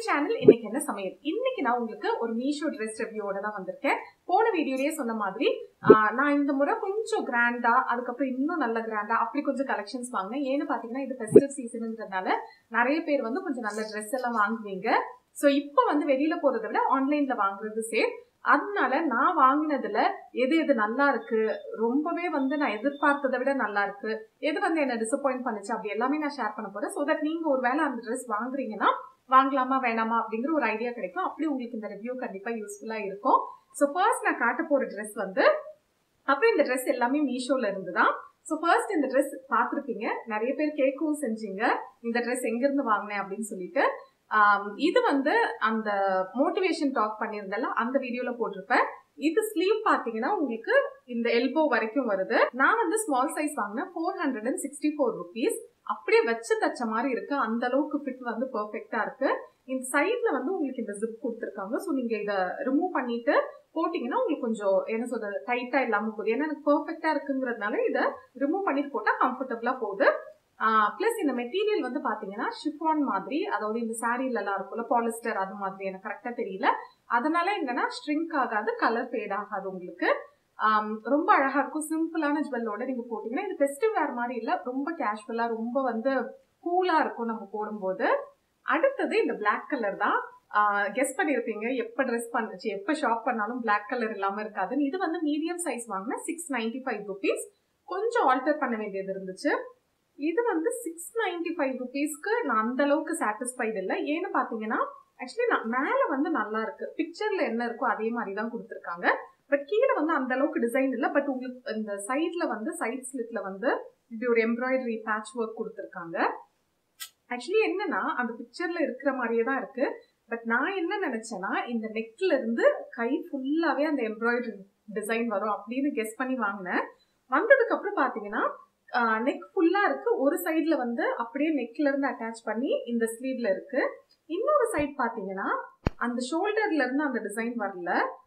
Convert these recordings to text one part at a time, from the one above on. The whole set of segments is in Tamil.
சேனல் இன்னைக்கு என்ன சமையல் இன்னைக்கு நான் உங்களுக்கு ஒரு மீஷோ ட்ரெஸ் ரிவ்யூவோட தான் வந்திருக்கேன் போன வீடியோலயே சொன்ன மாதிரி ஆஹ், நான் இந்த முறை கொஞ்சம் கிராண்டா அதுக்கப்புறம் இன்னும் நல்ல கிராண்டா அப்படி கொஞ்சம் கலெக்ஷன்ஸ் வாங்கினேன் ஏன்னு பாத்தீங்கன்னா இது ஃபெஸ்டிவ் சீசனுங்கிறதுனால நிறைய பேர் வந்து கொஞ்சம் நல்ல ட்ரெஸ் எல்லாம் வாங்குவீங்க ஸோ இப்போ வந்து வெளியில போறதை விட ஆன்லைன்ல வாங்குறது சேஃப் அதனால நான் வாங்கினதுல எது எது நல்லா இருக்கு ரொம்பவே வந்து நான் எதிர்பார்த்ததை விட நல்லா இருக்கு எது வந்து என்ன டிசப்பாயிண்ட் பண்ணுச்சு அப்படி எல்லாமே நான் ஷேர் பண்ண போறேன் ஸோ தட் நீங்க ஒருவேளை அந்த ட்ரெஸ் வாங்குறீங்கன்னா வாங்கலாமா வேணாமா அப்படிங்கிற ஒரு ஐடியா கிடைக்கும் அப்படி உங்களுக்கு இந்த ரிவ்யூ கண்டிப்பா யூஸ்ஃபுல்லா இருக்கும் ஸோ ஃபர்ஸ்ட் நான் காட்ட போற ட்ரெஸ் வந்து அப்புறம் இந்த ட்ரெஸ் எல்லாமே மீஷோல இருந்து தான் ஸோ ஃபர்ஸ்ட் இந்த ட்ரெஸ் பார்த்துருப்பீங்க நிறைய பேர் கேட்கவும் செஞ்சீங்க இந்த ட்ரெஸ் எங்கிருந்து வாங்கினேன் அப்படின்னு சொல்லிட்டு ஆம், இது வந்து அந்த மோட்டிவேஷன் டாக் பண்ணியிருந்தல அந்த வீடியோல போட்டிருப்பேன் இது ஸ்லீவ் பாத்தீங்கன்னா உங்களுக்கு இந்த எல்போ வரைக்கும் வருது நான் வந்து ஸ்மால் சைஸ் வாங்கினேன் four hundred and sixty four rupees அப்படியே வச்சு தச்ச மாதிரி இருக்கு அந்த அளவுக்கு ஃபிட் வந்து பெர்ஃபெக்டா இருக்கு இந்த சைட்ல வந்து உங்களுக்கு இந்த ஜிப் கொடுத்துருக்காங்க ஸோ நீங்க இதை ரிமூவ் பண்ணிட்டு போட்டீங்கன்னா உங்களுக்கு கொஞ்சம் என்ன சொல்றது டைட்டா இல்லாம போகுது ஏன்னா எனக்கு பெர்ஃபெக்டா இருக்குங்கிறதுனால இதை ரிமூவ் பண்ணிட்டு போட்டா கம்ஃபர்டபுளா போகுது ப்ளஸ் இந்த மெட்டீரியல் வந்து பாத்தீங்கன்னா ஷிஃபான் மாதிரி அதாவது இந்த சாரீல எல்லாம் இருக்கும்ல பாலிஸ்டர் அது மாதிரி எனக்கு கரெக்டா தெரியல அதனால என்னன்னா ஸ்ட்ரிங்க் ஆகாது கலர் ஃபேட் ஆகாது உங்களுக்கு ஆம், ரொம்ப அழகா இருக்கும் சிம்பிளான ஜுவல்லோட நீங்க போட்டீங்கன்னா இது ஃபெஸ்டிவ் வேர் மாதிரி இல்ல ரொம்ப கேஷுவலா ரொம்ப வந்து கூலா இருக்கும் நம்ம போடும்போது அடுத்தது இந்த Black கலர் தான் கெஸ் பண்ணிருப்பீங்க எப்ப ட்ரெஸ் பண்ணுச்சு எப்ப ஷாப் பண்ணாலும் Black கலர் இல்லாம இருக்காதுன்னு இது வந்து மீடியம் சைஸ் வாங்கினா சிக்ஸ் நைன்டி ஃபைவ் ருபீஸ் கொஞ்சம் ஆல்டர் பண்ண வேண்டியது இருந்துச்சு இது வந்து சிக்ஸ் நைன்டி ஃபைவ் ருபீஸ்க்கு நான் அந்த அளவுக்கு சாட்டிஸ்ஃபைடு இல்லை ஏன்னு பாத்தீங்கன்னா ஆக்சுவலி நான் மேல வந்து நல்லா இருக்கு பிக்சர்ல என்ன இருக்கோ அதே மாதிரி தான் கொடுத்துருக்காங்க பட் கீழே வந்து அந்த அளவுக்கு டிசைன் இல்லை பட் உங்களுக்கு இந்த சைட்ல வந்து சைட் ஸ்லிட்ல வந்து இப்படி ஒரு எம்ப்ராய்டரி பேட்ச் ஒர்க் கொடுத்துருக்காங்க ஆக்சுவலி என்னன்னா அந்த பிக்சர்ல இருக்கிற மாதிரியே தான் இருக்கு பட் நான் என்ன நினைச்சேன்னா இந்த நெக்ல இருந்து கை ஃபுல்லாவே அந்த எம்ப்ராய்டரி டிசைன் வரும் அப்படின்னு கெஸ் பண்ணி வாங்கினேன் வந்ததுக்கு அப்புறம் பாத்தீங்கன்னா நெக் ஃபுல்லா இருக்கு ஒரு சைடுல வந்து அப்படியே நெக்ல இருந்து அட்டாச் பண்ணி இந்த ஸ்லீவ்ல இருக்கு இன்னொரு சைடு பாத்தீங்கன்னா அந்த ஷோல்டர்ல இருந்து அந்த டிசைன் வரல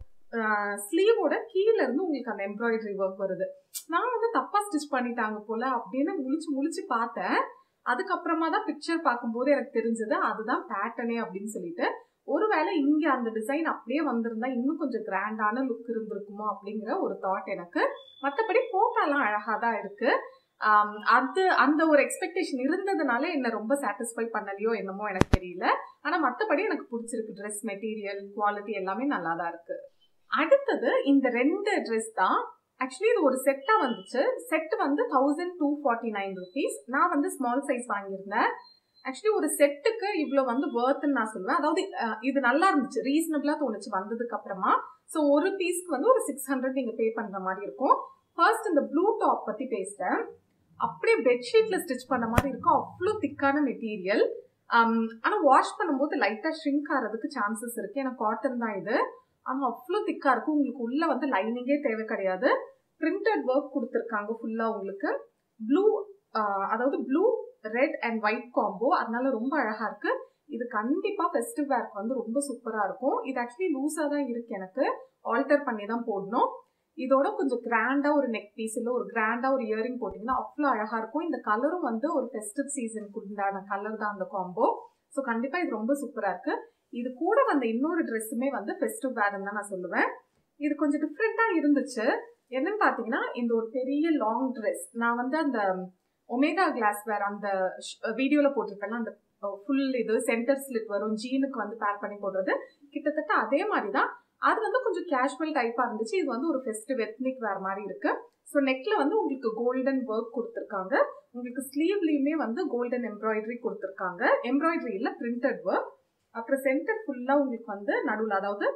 ஸ்லீவோட கீழ இருந்து உங்களுக்கு அந்த எம்ப்ராய்டரி ஒர்க் வருது நான் வந்து தப்பா ஸ்டிச் பண்ணிட்டாங்க போல அப்படின்னு முழிச்சு முழிச்சு பார்த்தேன் அதுக்கப்புறமா தான் பிக்சர் பார்க்கும்போது எனக்கு தெரிஞ்சது அதுதான் பேட்டர்னே அப்படின்னு சொல்லிட்டு ஒருவேளை இங்க அந்த டிசைன் அப்படியே வந்திருந்தா இன்னும் கொஞ்சம் கிராண்டான லுக் இருந்திருக்குமோ அப்படிங்கிற ஒரு தாட் எனக்கு மற்றபடி போட்டாலாம் அழகா தான் இருக்கு ஆம், அது அந்த ஒரு எக்ஸ்பெக்டேஷன் இருந்ததுனால என்ன ரொம்ப சாட்டிஸ்ஃபை பண்ணலையோ என்னமோ எனக்கு தெரியல ஆனா மற்றபடி எனக்கு பிடிச்சிருக்கு ட்ரெஸ் மெட்டீரியல் குவாலிட்டி எல்லாமே நல்லா தான் இருக்கு அடுத்தது இந்த ரெண்டு ட்ரெஸ் தான் ஆக்சுவலி இது ஒரு செட்டா வந்துச்சு செட் வந்து thousand two forty nine rupees நான் வந்து ஸ்மால் சைஸ் வாங்கியிருந்தேன் ஆக்சுவலி ஒரு செட்டுக்கு இவ்வளோ வந்து ஒர்த்துன்னு நான் சொல்லுவேன் அதாவது அஹ், இது நல்லா இருந்துச்சு ரீசனபிளா தோணுச்சு வந்ததுக்கு அப்புறமா ஸோ ஒரு பீஸ்க்கு வந்து ஒரு சிக்ஸ் ஹண்ட்ரட் நீங்க பே பண்ற மாதிரி இருக்கும் ஃபர்ஸ்ட் இந்த ப்ளூ டாப் பத்தி பேசுறேன் அப்படியே பெட்ஷீட்ல ஸ்டிச் பண்ண மாதிரி இருக்கும் அவ்வளோ திக்கான மெட்டீரியல் ஆனா வாஷ் பண்ணும்போது லைட்டா ஷ்ரிங்க் ஆகிறதுக்கு சான்சஸ் இருக்கு ஏன்னா காட்டன் தான் இது ஆனா அவ்வளோ திக்கா இருக்கும் உங்களுக்கு உள்ள வந்து லைனிங்கே தேவை கிடையாது பிரிண்டட் ஒர்க் கொடுத்துருக்காங்க ஃபுல்லா உங்களுக்கு ப்ளூ அதாவது blue red and white combo அதனால ரொம்ப அழகா இருக்கு இது கண்டிப்பா ஃபெஸ்டிவ் வேர்க்கு வந்து ரொம்ப சூப்பரா இருக்கும் இது ஆக்சுவலி லூஸா தான் இருக்கு எனக்கு ஆல்டர் பண்ணி தான் போடணும் இதோட கொஞ்சம் கிராண்டா ஒரு நெக் பீஸ் இல்ல ஒரு கிராண்டா ஒரு இயரிங் போட்டீங்கன்னா அவ்வளோ அழகா இருக்கும் இந்த கலரும் வந்து ஒரு ஃபெஸ்டிவ் சீசனுக்கு உண்டான கலர் தான் அந்த காம்போ ஸோ கண்டிப்பா இது ரொம்ப சூப்பரா இருக்கு இது கூட வந்த இன்னொரு ட்ரெஸ்ஸுமே வந்து ஃபெஸ்டிவ் வேர்னு தான் நான் சொல்லுவேன் இது கொஞ்சம் டிஃப்ரெண்டா இருந்துச்சு என்னன்னு பாத்தீங்கன்னா இந்த ஒரு பெரிய லாங் ட்ரெஸ் நான் வந்து அந்த ஒமேகா கிளாஸ் வேர் அந்த வீடியோல போட்டிருப்பேன்ல அந்த ஃபுல் இது சென்டர் ஸ்லிட் வரும் ஜீனுக்கு வந்து பேர் பண்ணி போடுறது கிட்டத்தட்ட அதே மாதிரி தான் அது வந்து கொஞ்சம் கேஷுவல் டைப்பா இருந்துச்சு இது வந்து ஒரு ஃபெஸ்டிவ் எத்னிக் வேர் மாதிரி இருக்கு ஸோ நெக்ல வந்து உங்களுக்கு கோல்டன் ஒர்க் கொடுத்துருக்காங்க உங்களுக்கு ஸ்லீவ்லயுமே வந்து கோல்டன் எம்ப்ராய்டரி கொடுத்துருக்காங்க எம்ப்ராய்டரி இல்ல பிரிண்டட் ஒர்க் அப்புறம் சென்டர் ஃபுல்லா உங்களுக்கு வந்து நடுவில் அதாவது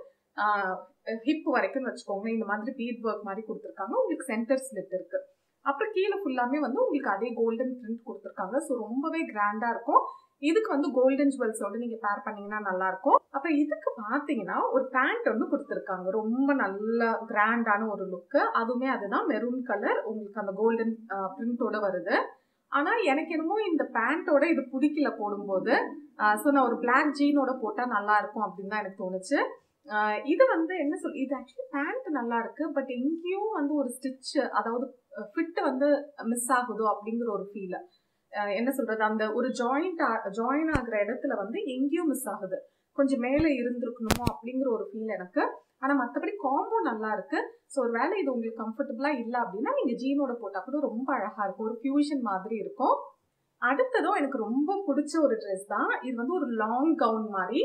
ஹிப் வரைக்கும் வச்சுக்கோங்க இந்த மாதிரி பீட் ஒர்க் மாதிரி கொடுத்துருக்காங்க உங்களுக்கு சென்டர் ஸ்லிட் இருக்கு அப்புறம் கீழே ஃபுல்லாமே வந்து உங்களுக்கு அதே கோல்டன் பிரிண்ட் கொடுத்துருக்காங்க ஸோ ரொம்பவே கிராண்டா இருக்கும் இதுக்கு வந்து கோல்டன் ஜுவல்ஸோட நீங்க பேர் பண்ணீங்கன்னா நல்லா இருக்கும் அப்புறம் இதுக்கு பாத்தீங்கன்னா ஒரு பேண்ட் வந்து கொடுத்துருக்காங்க ரொம்ப நல்ல கிராண்டான ஒரு லுக்கு அதுவுமே அதுதான் மெரூன் கலர் உங்களுக்கு அந்த கோல்டன் பிரிண்டோட வருது ஆனா எனக்கு என்னமோ இந்த பேண்டோட இது பிடிக்கல போடும்போது ஸோ நான் ஒரு பிளாக் ஜீனோட போட்டா நல்லா இருக்கும் அப்படின்னு தான் எனக்கு தோணுச்சு ஆஹ் இது வந்து என்ன சொல் இது ஆக்சுவலி பேண்ட் நல்லா இருக்கு பட் எங்கேயும் வந்து ஒரு ஸ்டிச் அதாவது ஃபிட் வந்து மிஸ் ஆகுதோ அப்படிங்கிற ஒரு ஃபீல் என்ன சொல்றது அந்த ஒரு ஜாயிண்ட் ஜாயின் ஆகுற இடத்துல வந்து எங்கேயும் மிஸ் ஆகுது கொஞ்சம் மேலே இருந்திருக்கணுமோ அப்படிங்கிற ஒரு ஃபீல் எனக்கு ஆனால் மற்றபடி காம்போ நல்லா இருக்கு ஸோ ஒரு வேளை இது உங்களுக்கு கம்ஃபர்டபுளாக இல்லை அப்படின்னா நீங்கள் ஜீனோட போட்டால் கூட ரொம்ப அழகாக இருக்கும் ஒரு ஃபியூஷன் மாதிரி இருக்கும் அடுத்ததும் எனக்கு ரொம்ப பிடிச்ச ஒரு ட்ரெஸ் தான் இது வந்து ஒரு லாங் கவுன் மாதிரி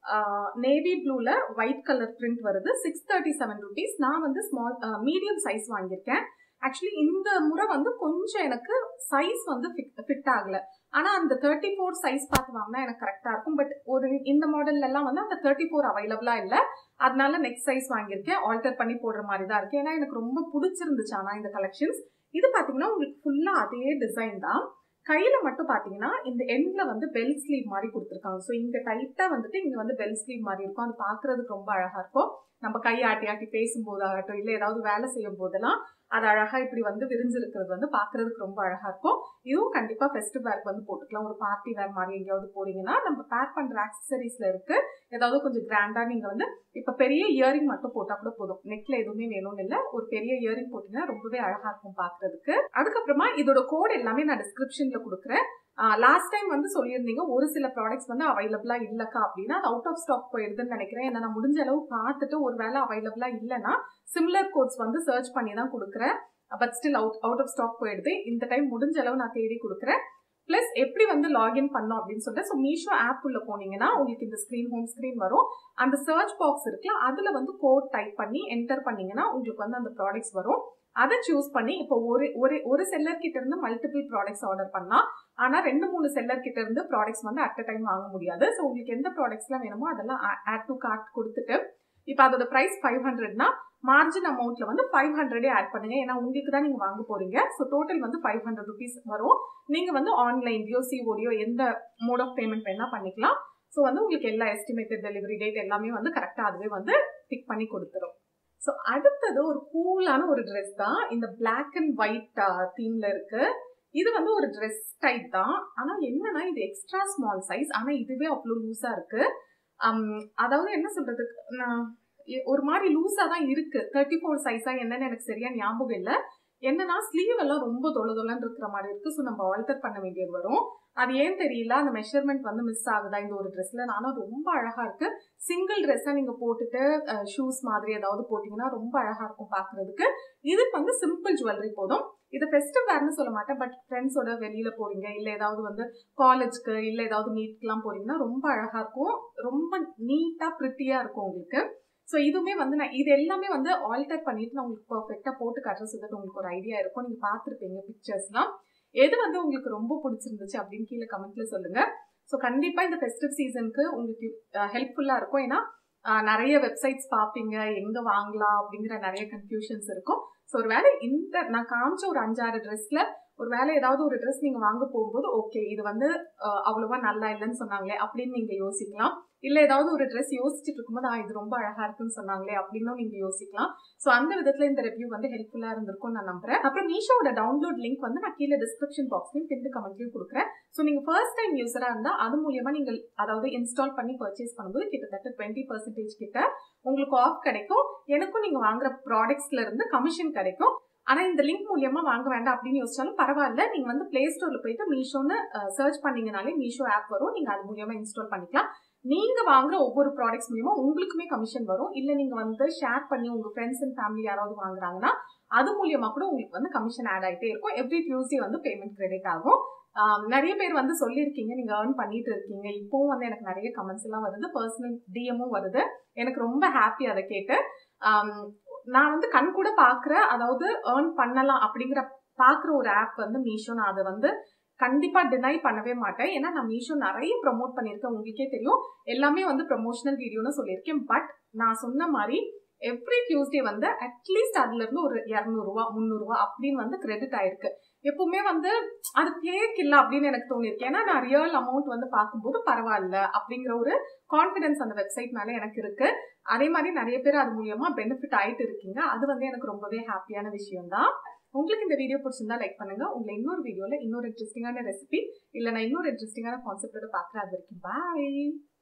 நேவி ப்ளூல ஒயிட் கலர் பிரிண்ட் வருது சிக்ஸ் தேர்ட்டி செவன் ருபீஸ் நான் வந்து ஸ்மால் மீடியம் சைஸ் வாங்கியிருக்கேன் ஆக்சுவலி இந்த முறை வந்து கொஞ்சம் எனக்கு சைஸ் வந்து ஃபிட் ஆகல ஆனா அந்த தேர்ட்டி ஃபோர் சைஸ் பார்த்து வாங்கினா எனக்கு கரெக்டா இருக்கும் பட் ஒரு இந்த மாடல்ல எல்லாம் வந்து அந்த தேர்ட்டி ஃபோர் அவைலபிளா இல்ல அதனால நெக்ஸ்ட் சைஸ் வாங்கியிருக்கேன் ஆல்டர் பண்ணி போடுற மாதிரி தான் இருக்கு ஏன்னா எனக்கு ரொம்ப பிடிச்சிருந்துச்சு ஆனா இந்த கலெக்ஷன்ஸ் இது பாத்தீங்கன்னா உங்களுக்கு ஃபுல்லா அதே டிசைன் தான் கையில மட்டும் பாத்தீங்கன்னா இந்த எண்ட்ல வந்து பெல் ஸ்லீவ் மாதிரி கொடுத்துருக்காங்க ஸோ இங்க டைட்டா வந்துட்டு இங்க வந்து பெல் ஸ்லீவ் மாதிரி இருக்கும் அது பாக்குறதுக்கு ரொம்ப அழகா இருக்கும் நம்ம கை ஆட்டி ஆட்டி பேசும்போது ஆகட்டும் இல்ல ஏதாவது வேலை செய்யும் போதெல்லாம் அது அழகா இப்படி வந்து விரிஞ்சிருக்கிறது வந்து பாக்குறதுக்கு ரொம்ப அழகா இருக்கும் இதுவும் கண்டிப்பா ஃபெஸ்டிவ் வேர்க்கு வந்து போட்டுக்கலாம் ஒரு பார்ட்டி வேர் மாதிரி எங்கேயாவது போறீங்கன்னா நம்ம பேர் பண்ற ஆக்சசரிஸ்ல இருக்கு ஏதாவது கொஞ்சம் கிராண்டா நீங்க வந்து இப்ப பெரிய இயரிங் மட்டும் போட்டா கூட போதும் நெக்ல எதுவுமே வேணும்னு இல்ல ஒரு பெரிய இயரிங் போட்டீங்கன்னா ரொம்பவே அழகா இருக்கும் பாக்குறதுக்கு அதுக்கப்புறமா இதோட கோட் எல்லாமே நான் டிஸ்கிரிப்ஷன்ல கொடுக்குறேன் லாஸ்ட் டைம் வந்து சொல்லியிருந்தீங்க ஒரு சில ப்ராடக்ட்ஸ் வந்து அவைலபிளா இல்லக்கா அப்படின்னா அது அவுட் ஆஃப் ஸ்டாக் போயிடுதுன்னு நினைக்கிறேன் ஏன்னா நான் முடிஞ்ச அளவு பார்த்துட்டு ஒரு வேலை அவைலபிளா இல்லைன்னா சிமிலர் கோட்ஸ் வந்து சர்ச் பண்ணி தான் கொடுக்குறேன் but still out out of stock போயிடுது இந்த டைம் முடிஞ்ச அளவு நான் தேடி கொடுக்குறேன் பிளஸ் எப்படி வந்து லாகின் பண்ணோம் அப்படின்னு சொல்லிட்டு ஸோ மீஷோ ஆப் உள்ள போனீங்கன்னா உங்களுக்கு இந்த ஸ்க்ரீன் ஹோம் ஸ்க்ரீன் வரும் அந்த சர்ச் பாக்ஸ் இருக்குல்ல அதுல வந்து கோட் டைப் பண்ணி என்டர் பண்ணீங்கன்னா உங்களுக்கு வந்து அந்த ப்ராடக்ட்ஸ் வரும் அதை சூஸ் பண்ணி இப்போ ஒரு ஒரு ஒரு செல்லர் கிட்ட இருந்து மல்டிபிள் ப்ராடக்ட்ஸ் ஆர்டர் பண்ணலாம் ஆனா ரெண்டு மூணு செல்லர் கிட்ட இருந்து ப்ராடக்ட்ஸ் வந்து அட் அ டைம் வாங்க முடியாது ஸோ உங்களுக்கு எந்த ப்ராடக்ட்ஸ்லாம் வேணுமோ அதெல்லாம் ஆட் டு கார்ட் கொடுத்துட்டு இப்போ அதோட பிரைஸ் ஃபைவ் ஹண்ட்ரட்னா மார்ஜின் அமௌண்ட்ல வந்து ஃபைவ் ஹண்ட்ரடே ஆட் பண்ணுங்க ஏன்னா உங்களுக்கு தான் நீங்க வாங்க போறீங்க ஸோ டோட்டல் வந்து ஃபைவ் ஹண்ட்ரட் ருபீஸ் வரும் நீங்க வந்து ஆன்லைன்லயோ சிஓடியோ எந்த மோட் ஆஃப் பேமெண்ட் வேணா பண்ணிக்கலாம் ஸோ வந்து உங்களுக்கு எல்லா எஸ்டிமேட்டட் டெலிவரி டேட் எல்லாமே வந்து கரெக்டாக அதுவே வந்து பிக் பண்ணி கொடுத்துரும் ஸோ அடுத்தது ஒரு கூலான ஒரு ட்ரெஸ் தான் இந்த பிளாக் அண்ட் ஒயிட் தீம்ல இருக்கு இது வந்து ஒரு ட்ரெஸ் டைப் தான் ஆனால் என்னன்னா இது எக்ஸ்ட்ரா ஸ்மால் சைஸ் ஆனால் இதுவே அவ்வளோ லூஸா இருக்கு அதாவது என்ன சொல்றது நான் ஒரு மாதிரி லூஸா தான் இருக்கு தேர்ட்டி ஃபோர் சைஸா என்னன்னு எனக்கு சரியா ஞாபகம் இல்லை என்னன்னா ஸ்லீவ் எல்லாம் ரொம்ப தொலை தொலைன்னு இருக்கிற மாதிரி இருக்கு ஸோ நம்ம ஆல்டர் பண்ண வேண்டியது வரும் அது ஏன் தெரியல அந்த மெஷர்மெண்ட் வந்து மிஸ் ஆகுதா இந்த ஒரு ட்ரெஸ்ல நானும் ரொம்ப அழகா இருக்கு சிங்கிள் ட்ரெஸ்ஸா நீங்க போட்டுட்டு ஷூஸ் மாதிரி ஏதாவது போட்டீங்கன்னா ரொம்ப அழகா இருக்கும் பாக்குறதுக்கு இதுக்கு வந்து சிம்பிள் ஜுவல்லரி போதும் இது ஃபெஸ்டிவ் வேர்னு சொல்ல மாட்டேன் பட் ஃப்ரெண்ட்ஸோட வெளியில போறீங்க இல்ல ஏதாவது வந்து காலேஜ்க்கு இல்ல ஏதாவது மீட்க்குலாம் போறீங்கன்னா ரொம்ப அழகா இருக்கும் ரொம்ப நீட்டா ப்ரிட்டியா இருக்கும் உங்களுக்கு ஸோ இதுவுமே வந்து நான் இது எல்லாமே வந்து ஆல்டர் பண்ணிட்டு நான் உங்களுக்கு பர்ஃபெக்டா போட்டு காட்டுற சொல்லிட்டு உங்களுக்கு ஒரு ஐடியா இருக்கும் நீங்க பார்த்துருப்பீங்க பிக்சர்ஸ்லாம் எது வந்து உங்களுக்கு ரொம்ப பிடிச்சிருந்துச்சு அப்படின்னு கீழே கமெண்ட்ல சொல்லுங்க ஸோ கண்டிப்பா இந்த ஃபெஸ்டிவ் சீசனுக்கு உங்களுக்கு ஹெல்ப்ஃபுல்லா இருக்கும் ஏன்னா நிறைய வெப்சைட்ஸ் பார்ப்பீங்க எங்க வாங்கலாம் அப்படிங்கிற நிறைய கன்ஃபியூஷன்ஸ் இருக்கும் ஸோ ஒரு வேலை இந்த நான் காமிச்ச ஒரு அஞ்சாறு ட்ரெஸ்ல ஒரு வேலை ஏதாவது ஒரு ட்ரெஸ் நீங்க வாங்க போகும்போது ஓகே இது வந்து அவ்வளவா நல்லா இல்லைன்னு சொன்னாங்களே அப்படின்னு நீங்க யோசிக்கலாம் இல்ல ஏதாவது ஒரு ட்ரெஸ் யோசிச்சுட்டு இருக்கும்போது ஆ இது ரொம்ப அழகா இருக்குன்னு சொன்னாங்களே அப்படின்னும் நீங்க யோசிக்கலாம் ஸோ அந்த விதத்துல இந்த ரிவ்யூ வந்து ஹெல்ப்ஃபுல்லா இருந்திருக்கும் நான் நம்புறேன் அப்புறம் மீஷோட டவுன்லோட் லிங்க் வந்து நான் கீழே டிஸ்கிரிப்ஷன் பாக்ஸ்லயும் பின் கமெண்ட்லயும் கொடுக்குறேன் ஸோ நீங்க ஃபர்ஸ்ட் டைம் யூஸரா இருந்தா அது மூலியமா நீங்கள் அதாவது இன்ஸ்டால் பண்ணி பர்ச்சேஸ் பண்ணும்போது கிட்டத்தட்ட டுவெண்ட்டி பர்சன்டேஜ் கிட்ட உங்களுக்கு ஆஃப் கிடைக்கும் எனக்கும் நீங்க வாங்குற ப்ராடக்ட்ஸ்ல இருந்து கமிஷன் கிடைக்கும் ஆனா இந்த லிங்க் மூலியமா வாங்க வேண்டாம் அப்படின்னு யோசிச்சாலும் பரவாயில்ல நீங்க வந்து பிளே ஸ்டோர்ல போயிட்டு மீஷோன்னு சர்ச் பண்ணீங்கனாலே மீஷோ ஆப் வரும் நீங்க அது மூலியமா இன்ஸ்டால் பண்ணிக்கலாம் நீங்க வாங்குற ஒவ்வொரு ப்ராடக்ட்ஸ் மூலியமா உங்களுக்குமே கமிஷன் வரும் இல்ல நீங்க வந்து ஷேர் பண்ணி உங்க ஃப்ரெண்ட்ஸ் அண்ட் ஃபேமிலி யாராவது வாங்குறாங்கன்னா அது மூலியமா கூட உங்களுக்கு வந்து கமிஷன் ஆட் ஆயிட்டே இருக்கும் எவ்ரி டியூஸ்டே வந்து பேமெண்ட் கிரெடிட் ஆகும் நிறைய பேர் வந்து சொல்லியிருக்கீங்க நீங்க ஏர்ன் பண்ணிட்டு இருக்கீங்க இப்போவும் வந்து எனக்கு நிறைய கமெண்ட்ஸ் எல்லாம் வருது பர்சனல் டிஎம்மும் வருது எனக்கு ரொம்ப ஹாப்பி அதை கேட்டு நான் வந்து கண் கூட பாக்குற அதாவது ஏர்ன் பண்ணலாம் அப்படிங்கிற பாக்குற ஒரு ஆப் வந்து மீஷோ நான் அதை வந்து கண்டிப்பா டினை பண்ணவே மாட்டேன் ஏன்னா நான் மீஷோ நிறைய ப்ரமோட் பண்ணியிருக்கேன் உங்களுக்கே தெரியும் எல்லாமே வந்து ப்ரமோஷனல் வீடியோன்னு சொல்லியிருக்கேன் பட் நான் சொன்ன மாதிரி எவ்ரி டியூஸ்டே வந்து அட்லீஸ்ட் அதுல இருந்து ஒரு இரநூறுவா முந்நூறுவா அப்படின்னு வந்து கிரெடிட் ஆயிருக்கு எப்பவுமே வந்து அது ஃபேக் இல்லை அப்படின்னு எனக்கு தோணிருக்கு ஏன்னா நான் ரியல் அமௌண்ட் வந்து பார்க்கும்போது பரவாயில்ல அப்படிங்கிற ஒரு கான்ஃபிடன்ஸ் அந்த வெப்சைட் மேல எனக்கு இருக்கு அதே மாதிரி நிறைய பேர் அது மூலியமா பெனிஃபிட் ஆயிட்டு இருக்கீங்க அது வந்து எனக்கு ரொம்பவே ஹாப்பியான விஷயம் தான் உங்களுக்கு இந்த வீடியோ பிடிச்சிருந்தா லைக் பண்ணுங்க உங்களை இன்னொரு வீடியோல இன்னொரு இன்ட்ரெஸ்டிங்கான ரெசிபி இல்ல நான் இன்னொரு இன்ட்ரெஸ்டிங்கான கான்செப்டோட பாக்குறேன் அது வரைக்கும் பாய்